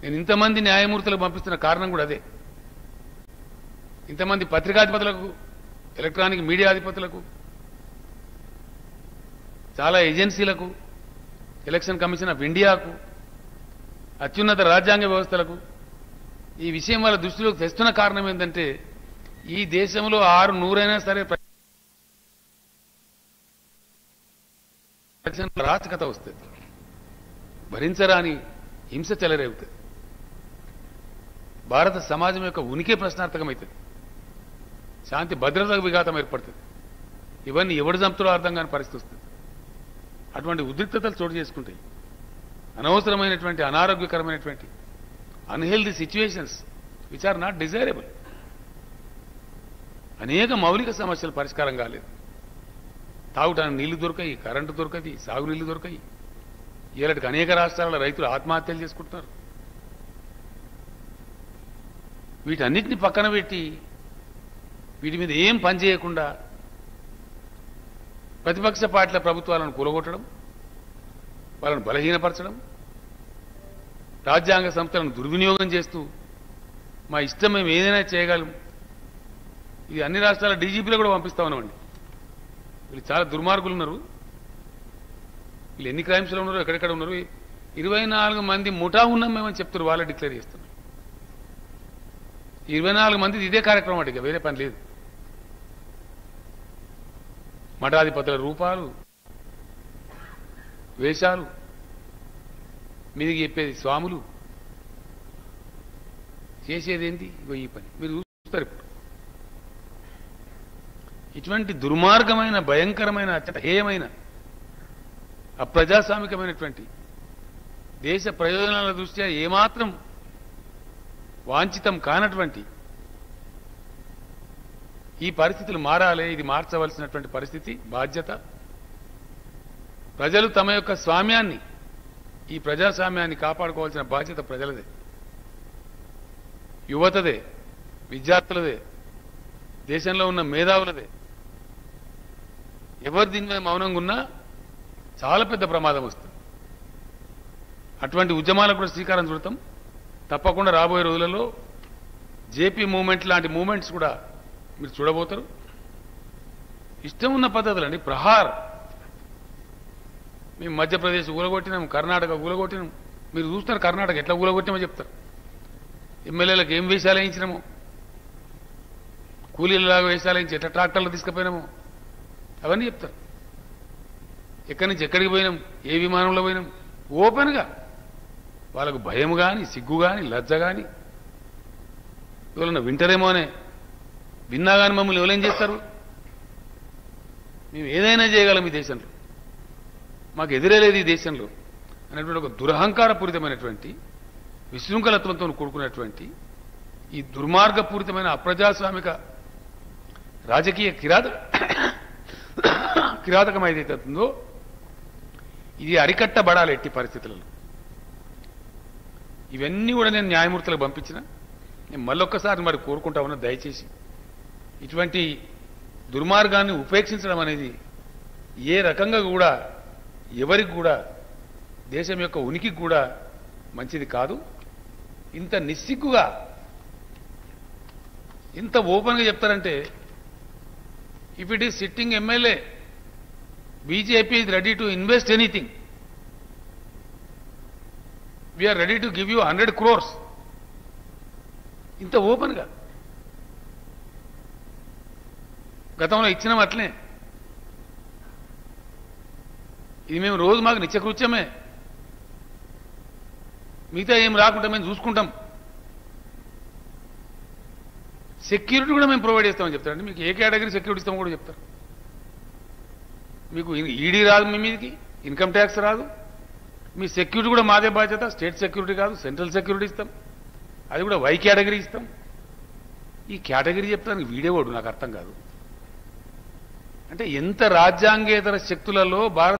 నేను ఇంతమంది న్యాయమూర్తులకు పంపిస్తున్న కారణం కూడా అదే ఇంతమంది పత్రికాధిపతులకు ఎలక్ట్రానిక్ మీడియా అధిపతులకు చాలా ఏజెన్సీలకు ఎలక్షన్ కమిషన్ ఆఫ్ ఇండియాకు అత్యున్నత రాజ్యాంగ వ్యవస్థలకు ఈ విషయం వాళ్ళ దృష్టిలోకి తెస్తున్న కారణం ఏంటంటే ఈ దేశంలో ఆరు నూరైనా సరే ప్ర- ప్రజల రాచకత వస్తుంది భరించరాని హింస చెలరేగుతుంది భారత సమాజం యొక్క ఉనికి ప్రశ్నార్థకమవుతుంది శాంతి భద్రతకు విఘాతం ఏర్పడుతుంది ఇవన్నీ ఎవడు చంపుతారో అర్థం కాని పరిస్థితి వస్తుంది అటువంటి ఉద్రిక్తతలు చోటు చేసుకుంటాయి అనవసరమైనటువంటి అనారోగ్యకరమైనటువంటి unhealthy situations which are not desirable అనేక మౌలిక సమస్యలు పరిష్కారం కాలేదు తాగుటానికి నీళ్లు దొరకాయి కరెంటు దొరకది సాగునీళ్లు దొరకాయి ఇలాంటి అనేక రాష్ట్రాల రైతులు ఆత్మహత్యలు చేసుకుంటున్నారు వీటన్నిటిని పక్కన పెట్టి వీటి మీద ఏం పని చేయకుండా ప్రతిపక్ష పార్టీల ప్రభుత్వాలను కూలగొట్టడం వాళ్ళను బలహీనపరచడం రాజ్యాంగ సంస్థలను దుర్వినియోగం చేస్తూ మా ఇష్టం మేము ఏదైనా చేయగలం ఇది అన్ని రాష్ట్రాల డీజీపీలో కూడా పంపిస్తా ఉన్నామండి వీళ్ళు చాలా దుర్మార్గులు ఉన్నారు వీళ్ళు ఎన్ని క్రైమ్స్లో ఉన్నారు ఎక్కడెక్కడ ఉన్నారు ఇరవై నాలుగు మంది ముఠా ఉన్నాం మేమని చెప్తారు వాళ్ళే డిక్లేర్ చేస్తున్నారు ఇరవై నాలుగు మంది ఇదే కార్యక్రమం అడిగా వేరే పని లేదు మఠాధిపతుల రూపాలు వేషాలు మీదికి చెప్పేది స్వాములు చేసేది ఏంటి ఇగో ఈ పని మీరు చూస్తారు ఇప్పుడు ఇటువంటి దుర్మార్గమైన భయంకరమైన అత్యంత హేయమైన అప్రజాస్వామికమైనటువంటి దేశ ప్రయోజనాల దృష్ట్యా ఏమాత్రం వాంఛితం కానటువంటి ఈ పరిస్థితులు మారాలి ఇది మార్చవలసినటువంటి పరిస్థితి బాధ్యత ప్రజలు తమ యొక్క స్వామ్యాన్ని ఈ ప్రజాస్వామ్యాన్ని కాపాడుకోవాల్సిన బాధ్యత ప్రజలదే యువతదే విద్యార్థులదే దేశంలో ఉన్న మేధావులదే ఎవరు దీని మీద మౌనంగా ఉన్నా చాలా పెద్ద ప్రమాదం వస్తుంది అటువంటి ఉద్యమాలకు కూడా శ్రీకారం చుడతాం తప్పకుండా రాబోయే రోజులలో జేపీ మూమెంట్ లాంటి మూమెంట్స్ కూడా మీరు చూడబోతారు ఇష్టం ఉన్న పద్ధతులు అండి ప్రహార్ మేము మధ్యప్రదేశ్ ఊలగొట్టినాం కర్ణాటక ఊలగొట్టినాం మీరు చూస్తారు కర్ణాటక ఎట్లా ఊలగొట్టినామో చెప్తారు ఎమ్మెల్యేలకు ఏం వేషాలు వేయించినామో కూలీలలాగా వేషాలు వేయించి ఎట్లా ట్రాక్టర్లు తీసుకుపోయినామో అవన్నీ చెప్తారు ఎక్కడి నుంచి ఎక్కడికి పోయినాం ఏ విమానంలో పోయినాం ఓపెన్గా వాళ్ళకు భయం కానీ సిగ్గు కానీ లజ్జ కానీ ఎవరన్నా వింటారేమో అనే విన్నా కానీ మమ్మల్ని ఎవరేం చేస్తారు మేము ఏదైనా చేయగలం ఈ దేశంలో మాకు ఎదురే లేదు ఈ దేశంలో అనేటువంటి ఒక దురహంకారపూరితమైనటువంటి విశృంఖలత్వంతో కూడుకున్నటువంటి ఈ దుర్మార్గపూరితమైన అప్రజాస్వామిక రాజకీయ కిరాత కిరాతకం ఏదైతే ఉందో ఇది అరికట్టబడాలి ఎట్టి పరిస్థితులలో ఇవన్నీ కూడా నేను న్యాయమూర్తులకు పంపించిన నేను మళ్ళొక్కసారి మరి కోరుకుంటా ఉన్నా దయచేసి ఇటువంటి దుర్మార్గాన్ని ఉపేక్షించడం అనేది ఏ రకంగా కూడా ఎవరికి కూడా దేశం యొక్క ఉనికికి కూడా మంచిది కాదు ఇంత నిస్సిగ్గుగా ఇంత ఓపెన్గా చెప్తారంటే if it is sitting MLA BJP is ready to invest anything we are ready to give you hundred crores ఇంత ఓపెన్గా గతంలో ఇచ్చినాం అట్లనే ఇది మేము రోజు మాకు నిత్యకృత్యమే మిగతా ఏం రాకుండా మేము చూసుకుంటాం సెక్యూరిటీ కూడా మేము ప్రొవైడ్ చేస్తామని చెప్తారండి మీకు ఏ కేటగిరీ సెక్యూరిటీ ఇస్తామో కూడా చెప్తారు మీకు ఈడీ రాదు మీ మీదకి ఇన్కమ్ ట్యాక్స్ రాదు మీ సెక్యూరిటీ కూడా మాదే బాధ్యత స్టేట్ సెక్యూరిటీ కాదు సెంట్రల్ సెక్యూరిటీ ఇస్తాం అది కూడా వై కేటగిరీ ఇస్తాం ఈ కేటగిరీ చెప్తానికి వీడేవాడు నాకు అర్థం కాదు అంటే ఎంత రాజ్యాంగేతర శక్తులలో భారత